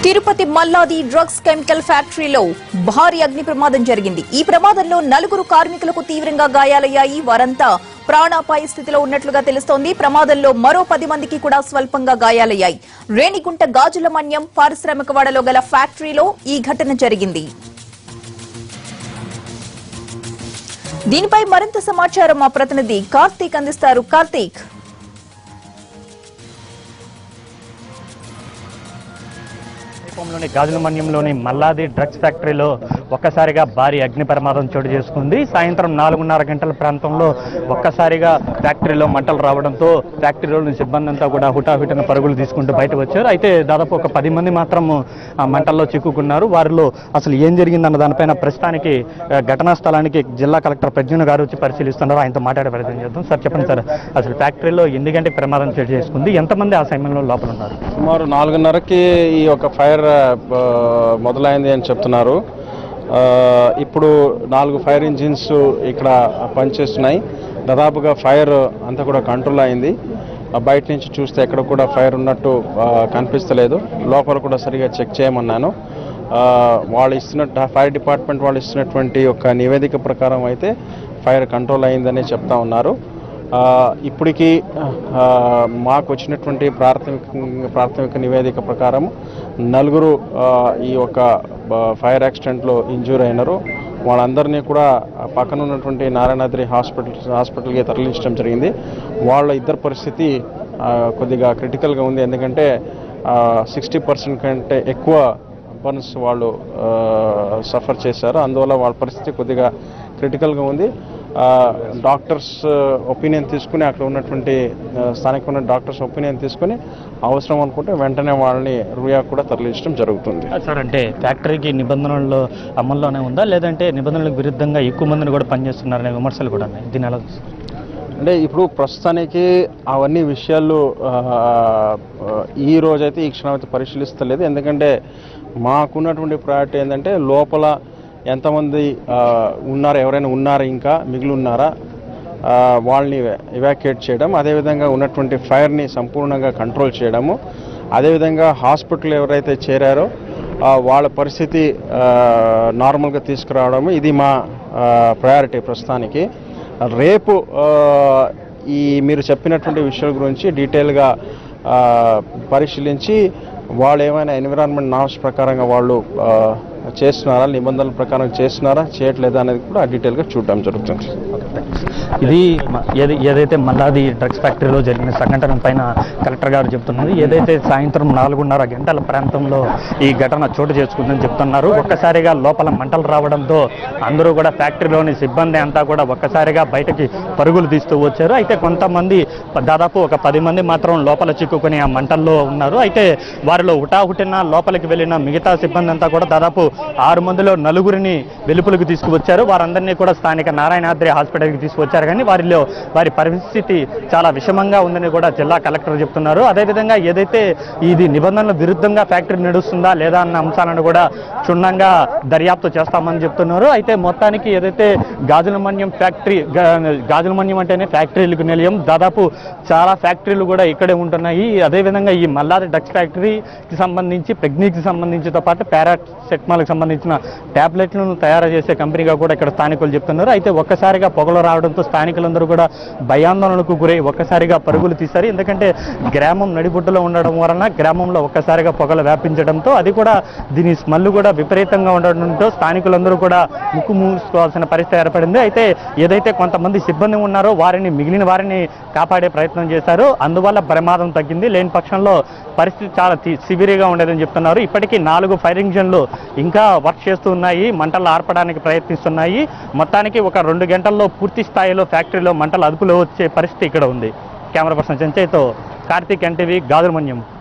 Tirupati Malladi drugs chemical ఫ్యాక్టరీలో భారీ అగ్ని ప్రమాదం జరిగింది ఈ ప్రమాదంలో నలుగురు కార్మికులకు తీవ్రంగా గాయాలయ్యాయి వారంతా ప్రాణాపాయ స్థితిలో ఉన్నట్లుగా తెలుస్తోంది ప్రమాదంలో మరో పది మందికి కూడా స్వల్పంగా గాయాలయ్యాయి రేణిగుంట గాజుల మన్యం పారిశ్రామికవాడలో గల ఫ్యాక్టరీలో ఈ ఘటన జరిగింది దీనిపై మరింత సమాచారం మా ప్రతినిధి కార్తీక్ అందిస్తారు కార్తీక్ సమీపంలోని గాజులమన్యంలోని మల్లాది డ్రగ్స్ ఫ్యాక్టరీలో ఒక్కసారిగా భారీ అగ్ని ప్రమాదం చోటు చేసుకుంది సాయంత్రం నాలుగున్నర గంటల ప్రాంతంలో ఒక్కసారిగా ఫ్యాక్టరీలో మంటలు రావడంతో ఫ్యాక్టరీలోని సిబ్బంది అంతా కూడా హుటాహుటిన పరుగులు తీసుకుంటూ బయట వచ్చారు అయితే దాదాపు ఒక పది మంది మాత్రం ఆ మంటల్లో చిక్కుకున్నారు వారిలో అసలు ఏం జరిగిందన్న దానిపైన ప్రస్తుతానికి ఆ, ఘటనా స్థలానికి జిల్లా కలెక్టర్ ప్రజ్ఞ గారు వచ్చి పరిశీలిస్తున్నారు ఆయనతో మాట్లాడే ప్రయత్నం చేద్దాం సార్ చెప్పండి సార్ అసలు ఫ్యాక్టరీలో ఎన్ని గంటకి ప్రమాదం చోటు చేసుకుంది ఎంతమంది ఆ సమయంలో లోపల ఉన్నారు సుమారు నాలుగున్నరకి ఈ యొక్క ఫైర్ ఆ, మొదలైంది అని చెప్తున్నారు ఆ, ఇప్పుడు నాలుగు ఫైర్ ఇంజిన్స్ ఇక్కడ పనిచేస్తున్నాయి దాదాపుగా ఫైర్ అంతా కూడా కంట్రోల్ అయింది ఆ, బయట నుంచి చూస్తే ఎక్కడ కూడా ఫైర్ ఉన్నట్టు ఆ, కనిపిస్తలేదు లోపల కూడా సరిగా చెక్ చేయమన్నాను ఆ, వాళ్ళు ఇస్తున్న ఫైర్ డిపార్ట్మెంట్ వాళ్ళు ఇస్తున్నటువంటి ఒక నివేదిక ప్రకారం అయితే ఫైర్ కంట్రోల్ అయిందని చెప్తా ఉన్నారు ఆ, ఇప్పటికీ ఆ, మాకు వచ్చినటువంటి ప్రాథమిక ప్రాథమిక నివేదిక ప్రకారం నలుగురు ఆ, ఈ యొక్క ఆ, ఫైర్ యాక్సిడెంట్లో ఇంజూర్ అయినారు వాళ్ళందరినీ కూడా ఆ పక్కన ఉన్నటువంటి నారాయణాద్రి హాస్పిటల్ హాస్పిటల్కి తరలించడం జరిగింది వాళ్ళ ఇద్దరు పరిస్థితి ఆ, కొద్దిగా క్రిటికల్గా ఉంది ఎందుకంటే సిక్స్టీ పర్సెంట్ కంటే ఎక్కువ బర్న్స్ వాళ్ళు సఫర్ చేశారు అందువల్ల వాళ్ళ పరిస్థితి కొద్దిగా క్రిటికల్గా ఉంది ఆ, డాక్టర్స్ ఒపీనియన్ తీసుకుని అక్కడ ఉన్నటువంటి ఆ, స్థానిక ఉన్న డాక్టర్స్ ఒపీనియన్ తీసుకుని అవసరం అనుకుంటే వెంటనే వాళ్ళని రుయా కూడా తరలించడం జరుగుతుంది సార్ అంటే ఫ్యాక్టరీకి నిబంధనలు అమల్లోనే ఉందా లేదంటే నిబంధనలకు విరుద్ధంగా ఎక్కువ మందిని కూడా పనిచేస్తున్నారనే విమర్శలు కూడా ఉన్నాయి దీని ఎలా చూస్తారు? అంటే ఇప్పుడు ప్రస్తుతానికి అవన్నీ విషయాలు ఆ, ఆ, ఈ రోజైతే ఈ క్షణం అయితే పరిశీలిస్తలేదు ఎందుకంటే మాకున్నటువంటి ప్రయారిటీ ఏంటంటే లోపల ఎంతమంది ఆ, ఉన్నారు ఎవరైనా ఉన్నారా ఇంకా మిగిలి ఉన్నారా ఆ, వాళ్ళని ఎవాక్యుయేట్ చేయడం అదేవిధంగా ఉన్నటువంటి ఫైర్ని సంపూర్ణంగా కంట్రోల్ చేయడము అదేవిధంగా హాస్పిటల్ ఎవరైతే చేరారో ఆ, వాళ్ళ పరిస్థితి ఆ, నార్మల్గా తీసుకురావడము ఇది మా ప్రయారిటీ ప్రస్తుతానికి రేపు ఆ, ఈ మీరు చెప్పినటువంటి విషయాల గురించి డీటెయిల్గా ఆ, పరిశీలించి వాళ్ళు ఏమైనా ఎన్విరాన్మెంట్ నామ్స్ ప్రకారంగా వాళ్ళు ఆ, చేస్తున్నారా నిబంధనల ప్రకారం చేస్తున్నారా చేయట్లేదా అనేది కూడా డీటెయిల్గా చూడడం జరుగుతుంది ఇది మ- ఏది ఏదైతే మల్లాది డ్రగ్స్ ఫ్యాక్టరీలో జరిగిన సంఘటన పైన కలెక్టర్ గారు చెప్తున్నారు ఏదైతే సాయంత్రం నాలుగున్నర గంటల ప్రాంతంలో ఈ ఘటన చోటు చేసుకుందని చెప్తున్నారు ఒక్కసారిగా లోపల మంటలు రావడంతో అందరూ కూడా ఫ్యాక్టరీలోని సిబ్బంది అంతా కూడా ఒక్కసారిగా బయటకి పరుగులు తీస్తూ వచ్చారు అయితే కొంతమంది ప- దాదాపు ఒక పది మంది మాత్రం లోపల చిక్కుకొని ఆ మంటల్లో ఉన్నారు అయితే వారిలో హుటాహుటిన లోపలికి వెళ్ళిన మిగతా సిబ్బంది అంతా కూడా దాదాపు ఆరు మందిలో నలుగురిని వెలుపులకు తీసుకువచ్చారు వారందరినీ కూడా స్థానిక నారాయణాద్రి హాస్పిటల్కి తీసుకువచ్చారు కానీ వారిలో వారి పరిస్థితి చాలా విషమంగా ఉందని కూడా జిల్లా కలెక్టర్ చెప్తున్నారు అదేవిధంగా ఏదైతే ఇది నిబంధనల విరుద్ధంగా ఫ్యాక్టరీ నడుస్తుందా లేదా అన్న అంశాలను కూడా క్షుణ్ణంగా దర్యాప్తు చేస్తామని చెప్తున్నారు అయితే మొత్తానికి ఏదైతే గాజులమన్యం ఫ్యాక్టరీ గా- గాజులమన్యం అంటేనే ఫ్యాక్టరీలకు నిలయం దాదాపు చాలా ఫ్యాక్టరీలు కూడా ఇక్కడే ఉంటున్నాయి అదేవిధంగా ఈ మల్లాది డ్రగ్స్ ఫ్యాక్టరీకి సంబంధించి ప్రెగ్నీకి సంబంధించితో పాటు పారాసెటమాల్కి సంబంధించిన ట్యాబ్లెట్లను తయారు చేసే కంపెనీగా కూడా ఇక్కడ స్థానికులు చెప్తున్నారు అయితే ఒక్కసారిగా పొగలు రావడంతో స్థానికులందరూ కూడా భయాందోళనకు గురై ఒక్కసారిగా పరుగులు తీశారు ఎందుకంటే గ్రామం నడిబొడ్డులో ఉండడం వలన గ్రామంలో ఒక్కసారిగా పొగలు వ్యాపించడంతో అది కూడా దీని స్మెల్ కూడా విపరీతంగా ఉండడంతో స్థానికులందరూ కూడా ముక్కు మూసుకోవాల్సిన పరిస్థితి ఏర్పడింది అయితే ఏదైతే కొంతమంది సిబ్బంది ఉన్నారో వారిని మిగిలిన వారిని కాపాడే ప్రయత్నం చేశారు అందువల్ల ప్రమాదం తగ్గింది లేని పక్షంలో పరిస్థితి చాలా తి- సివియర్గా ఉండేదని చెప్తున్నారు ఇప్పటికీ నాలుగు ఫైర్ ఇంజన్లు ఇంకా వర్క్ చేస్తూ ఉన్నాయి మంటలు ఆర్పడానికి ప్రయత్నిస్తున్నాయి మొత్తానికి ఒక రెండు గంటల్లో పూర్తి స్థాయిలో ఫ్యాక్టరీలో మంటలు అదుపులో వచ్చే పరిస్థితి ఇక్కడ ఉంది కెమెరా పర్సన్ చెంచయ్తో కార్తీక్ ఎన్టీవీ గాజులమన్యం